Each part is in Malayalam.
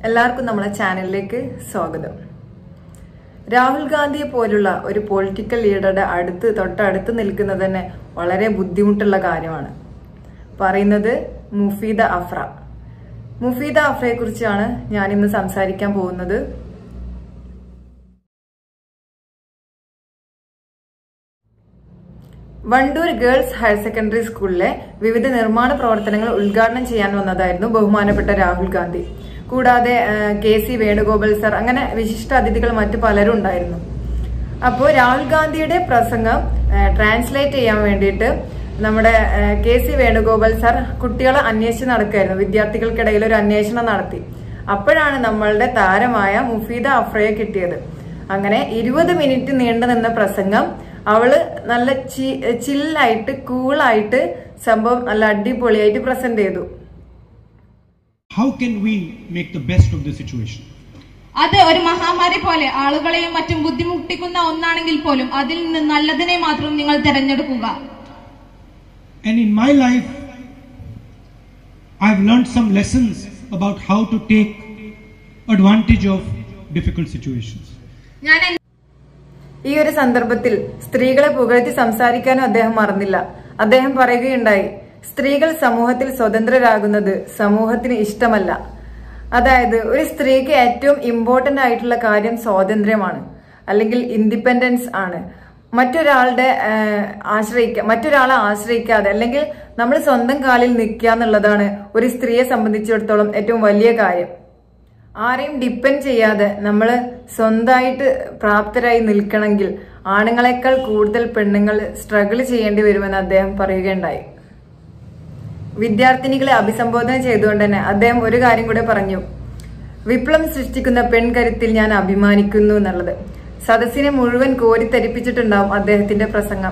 എല്ലാവർക്കും നമ്മളെ ചാനലിലേക്ക് സ്വാഗതം രാഹുൽ ഗാന്ധിയെ പോലുള്ള ഒരു പൊളിറ്റിക്കൽ ലീഡറുടെ അടുത്ത് തൊട്ടടുത്ത് നിൽക്കുന്നത് തന്നെ വളരെ ബുദ്ധിമുട്ടുള്ള കാര്യമാണ് പറയുന്നത് മുഫീദ അഫ്ര മുഫീദ അഫ്രയെ കുറിച്ചാണ് ഞാൻ ഇന്ന് സംസാരിക്കാൻ പോകുന്നത് വണ്ടൂർ ഗേൾസ് ഹയർ സെക്കൻഡറി സ്കൂളിലെ വിവിധ നിർമ്മാണ പ്രവർത്തനങ്ങൾ ഉദ്ഘാടനം ചെയ്യാൻ വന്നതായിരുന്നു ബഹുമാനപ്പെട്ട രാഹുൽ ഗാന്ധി കൂടാതെ കെ സി വേണുഗോപാൽ സർ അങ്ങനെ വിശിഷ്ട അതിഥികൾ മറ്റു പലരും ഉണ്ടായിരുന്നു അപ്പോൾ രാഹുൽ ഗാന്ധിയുടെ പ്രസംഗം ട്രാൻസ്ലേറ്റ് ചെയ്യാൻ വേണ്ടിയിട്ട് നമ്മുടെ കെ സി വേണുഗോപാൽ സർ കുട്ടികളെ അന്വേഷിച്ച് നടക്കുകയായിരുന്നു വിദ്യാർത്ഥികൾക്കിടയിൽ ഒരു അന്വേഷണം നടത്തി അപ്പോഴാണ് നമ്മളുടെ താരമായ മുഫീദ അഫ്രയെ കിട്ടിയത് അങ്ങനെ ഇരുപത് മിനിറ്റ് നീണ്ടു നിന്ന പ്രസംഗം അവള് നല്ല ചില്ലായിട്ട് കൂളായിട്ട് സംഭവം നല്ല അടിപൊളിയായിട്ട് പ്രസന്റ് ചെയ്തു How can we make the best of the situation? അത് ഒരു മഹാമാരി പോലെ ആളുകളെയും മറ്റും ബുദ്ധിമുട്ടിക്കുന്ന ഒന്നാണെങ്കിൽ പോലും അതിൽ നിന്ന് നല്ലതിനെ മാത്രം നിങ്ങൾ തിരഞ്ഞെടുക്കുക And in my life, I've learned some lessons about how to take advantage of difficult situations. ഞാൻ എൻ- ഈ ഒരു സന്ദർഭത്തിൽ സ്ത്രീകളെ പുകഴ്ത്തി സംസാരിക്കാനും അദ്ദേഹം മറന്നില്ല അദ്ദേഹം പറയുകയുണ്ടായി സ്ത്രീകൾ സമൂഹത്തിൽ സ്വതന്ത്രരാകുന്നത് സമൂഹത്തിന് ഇഷ്ടമല്ല അതായത് ഒരു സ്ത്രീക്ക് ഏറ്റവും ഇമ്പോർട്ടന്റ് ആയിട്ടുള്ള കാര്യം സ്വാതന്ത്ര്യമാണ് അല്ലെങ്കിൽ ഇൻഡിപെൻഡൻസ് ആണ് മറ്റൊരാളുടെ ആശ്രയിക്ക മറ്റൊരാളെ ആശ്രയിക്കാതെ അല്ലെങ്കിൽ നമ്മൾ സ്വന്തം കാലിൽ നിൽക്കുക എന്നുള്ളതാണ് ഒരു സ്ത്രീയെ സംബന്ധിച്ചിടത്തോളം ഏറ്റവും വലിയ കാര്യം ആരെയും ഡിപ്പെൻഡ് ചെയ്യാതെ നമ്മൾ സ്വന്തമായിട്ട് പ്രാപ്തരായി നിൽക്കണമെങ്കിൽ ആണുങ്ങളെക്കാൾ കൂടുതൽ പെണ്ണുങ്ങൾ സ്ട്രഗിൾ ചെയ്യേണ്ടി വരുമെന്ന് അദ്ദേഹം പറയുകയുണ്ടായി വിദ്യാർത്ഥിനികളെ അഭിസംബോധന ചെയ്തുകൊണ്ട് തന്നെ അദ്ദേഹം ഒരു കാര്യം കൂടെ പറഞ്ഞു വിപ്ലവം സൃഷ്ടിക്കുന്ന പെൺകരുത്തിൽ ഞാൻ അഭിമാനിക്കുന്നു എന്നുള്ളത് സദസ്സിനെ മുഴുവൻ കോരിത്തരിപ്പിച്ചിട്ടുണ്ടാവും അദ്ദേഹത്തിന്റെ പ്രസംഗം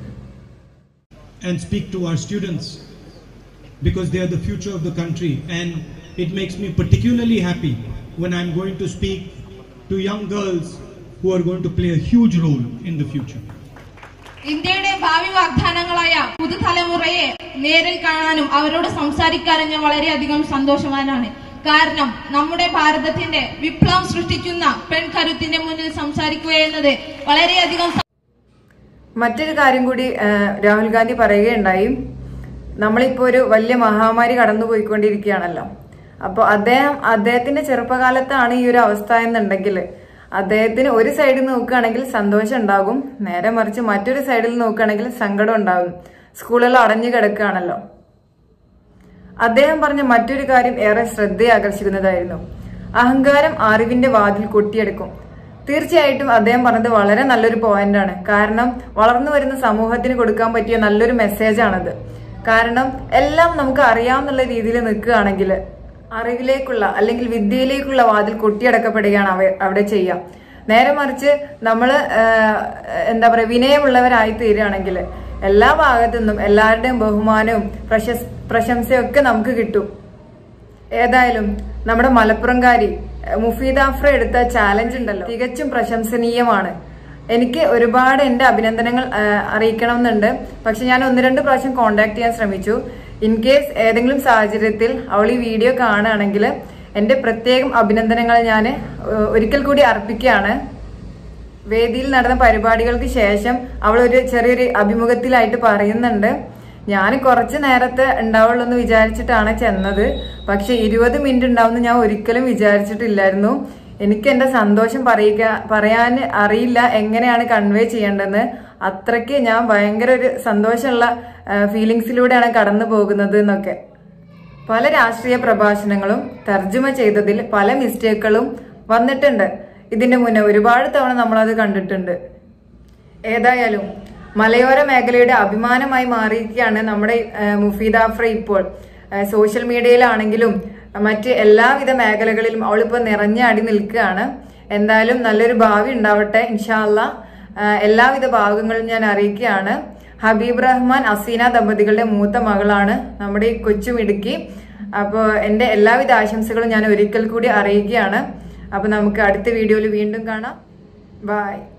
And speak to our students because they are the future of the country. And it makes me particularly happy when I'm going to speak to young girls who are going to play a huge role in the future. ഇന്ത്യയുടെ ഭാവി വാഗ്ദാനങ്ങളായ പുതുതലമുറയെ നേരിൽ കാണാനും അവരോട് സംസാരിക്കാനും ഞാൻ വളരെയധികം സന്തോഷവാനാണ് കാരണം നമ്മുടെ ഭാരതത്തിന്റെ വിപ്ലവം സൃഷ്ടിക്കുന്ന പെൺകരുത്തിന്റെ മുന്നിൽ സംസാരിക്കുക എന്നത് വളരെയധികം സ- മറ്റൊരു കാര്യം കൂടി ആ, രാഹുൽ ഗാന്ധി പറയുകയുണ്ടായി നമ്മളിപ്പോ ഒരു വലിയ മഹാമാരി കടന്നുപോയിക്കൊണ്ടിരിക്കുകയാണല്ലോ അപ്പോൾ അദ്ദേഹം അദ്ദേഹത്തിന്റെ ചെറുപ്പകാലത്താണ് ഈ ഒരു അവസ്ഥ എന്നുണ്ടെങ്കിൽ അദ്ദേഹത്തിന് ഒരു സൈഡിൽ നോക്കുകയാണെങ്കിൽ സന്തോഷം ഉണ്ടാകും നേരെ മറിച്ച് മറ്റൊരു സൈഡിൽ നോക്കുകയാണെങ്കിൽ സങ്കടം ഉണ്ടാകും സ്കൂളുകൾ അടഞ്ഞു കിടക്കുകയാണല്ലോ അദ്ദേഹം പറഞ്ഞ മറ്റൊരു കാര്യം ഏറെ ശ്രദ്ധയെ ആകർഷിക്കുന്നതായിരുന്നു അഹങ്കാരം അറിവിന്റെ വാതിൽ കൊട്ടിയെടുക്കും തീർച്ചയായിട്ടും അദ്ദേഹം പറഞ്ഞത് വളരെ നല്ലൊരു പോയിന്റാണ് കാരണം വളർന്നു വരുന്ന സമൂഹത്തിന് കൊടുക്കാൻ പറ്റിയ നല്ലൊരു മെസ്സേജാണത് കാരണം എല്ലാം നമുക്ക് അറിയാവുന്നുള്ള രീതിയിൽ നിൽക്കുകയാണെങ്കിൽ അറിവിലേക്കുള്ള അല്ലെങ്കിൽ വിദ്യയിലേക്കുള്ള വാതിൽ കൊട്ടിയടക്കപ്പെടുകയാണ് അവ അവിടെ ചെയ്യുക നേരെ മറിച്ച് നമ്മൾ എന്താ പറയുക വിനയമുള്ളവരായി തീരുകയാണെങ്കിൽ എല്ലാ ഭാഗത്തു നിന്നും എല്ലാവരുടെയും ബഹുമാനവും പ്രശസ് പ്രശംസയും ഒക്കെ നമുക്ക് കിട്ടും ഏതായാലും നമ്മുടെ മലപ്പുറംകാരി ഏഹ്, മുഫീദ അഫ്ര എടുത്ത ചാലഞ്ച് ഉണ്ടല്ലോ തികച്ചും പ്രശംസനീയമാണ് എനിക്ക് ഒരുപാട് എന്റെ അഭിനന്ദനങ്ങൾ ഏഹ്, അറിയിക്കണമെന്നുണ്ട് പക്ഷെ ഞാൻ ഒന്ന് രണ്ട് പ്രാവശ്യം കോണ്ടാക്ട് ചെയ്യാൻ ശ്രമിച്ചു ഇൻ കേസ് ഏതെങ്കിലും സാഹചര്യത്തിൽ അവൾ ഈ വീഡിയോ കാണുകയാണെങ്കിൽ എന്റെ പ്രത്യേകം അഭിനന്ദനങ്ങൾ ഞാൻ ഒരിക്കൽ കൂടി അർപ്പിക്കുകയാണ് വേദിയിൽ നടന്ന പരിപാടികൾക്ക് ശേഷം അവൾ ഒരു ചെറിയൊരു അഭിമുഖത്തിലായിട്ട് പറയുന്നുണ്ട് ഞാൻ കുറച്ച് നേരത്തെ ഉണ്ടാവുള്ളൂ എന്ന് വിചാരിച്ചിട്ടാണ് ചെന്നത് പക്ഷെ ഇരുപത് മിനിറ്റ് ഉണ്ടാവുമെന്ന് ഞാൻ ഒരിക്കലും വിചാരിച്ചിട്ടില്ലായിരുന്നു എനിക്ക് എന്റെ സന്തോഷം പറയുക പറയാൻ അറിയില്ല എങ്ങനെയാണ് കൺവേ ചെയ്യേണ്ടതെന്ന് അത്രയ്ക്ക് ഞാൻ ഭയങ്കര ഒരു സന്തോഷമുള്ള ഫീലിങ്സിലൂടെയാണ് കടന്നു പോകുന്നത് എന്നൊക്കെ പല രാഷ്ട്രീയ പ്രഭാഷണങ്ങളും തർജ്ജമ ചെയ്തതിൽ പല മിസ്റ്റേക്കുകളും വന്നിട്ടുണ്ട് ഇതിന്റെ മുന്നേ ഒരുപാട് തവണ നമ്മളത് കണ്ടിട്ടുണ്ട് ഏതായാലും മലയോര മേഖലയുടെ അഭിമാനമായി മാറിയിരിക്കുകയാണ് നമ്മുടെ ഏഹ്, മുഫീദ അഫ്ര ഇപ്പോൾ ഏഹ്, സോഷ്യൽ മീഡിയയിലാണെങ്കിലും മറ്റ് എല്ലാവിധ മേഖലകളിലും അവളിപ്പോൾ നിറഞ്ഞാടി നിൽക്കുകയാണ് എന്തായാലും നല്ലൊരു ഭാവി ഉണ്ടാവട്ടെ ഇൻഷാല്ല എല്ലാവിധ ഭാഗങ്ങളും ഞാൻ അറിയിക്കുകയാണ് ഹബീബ് റഹ്മാൻ അസീന ദമ്പതികളുടെ മൂത്ത മകളാണ് നമ്മുടെ ഈ കൊച്ചുമിടുക്കി അപ്പോൾ എൻ്റെ എല്ലാവിധ ആശംസകളും ഞാൻ ഒരിക്കൽ കൂടി അറിയിക്കുകയാണ് അപ്പോൾ നമുക്ക് അടുത്ത വീഡിയോയിൽ വീണ്ടും കാണാം ബായ്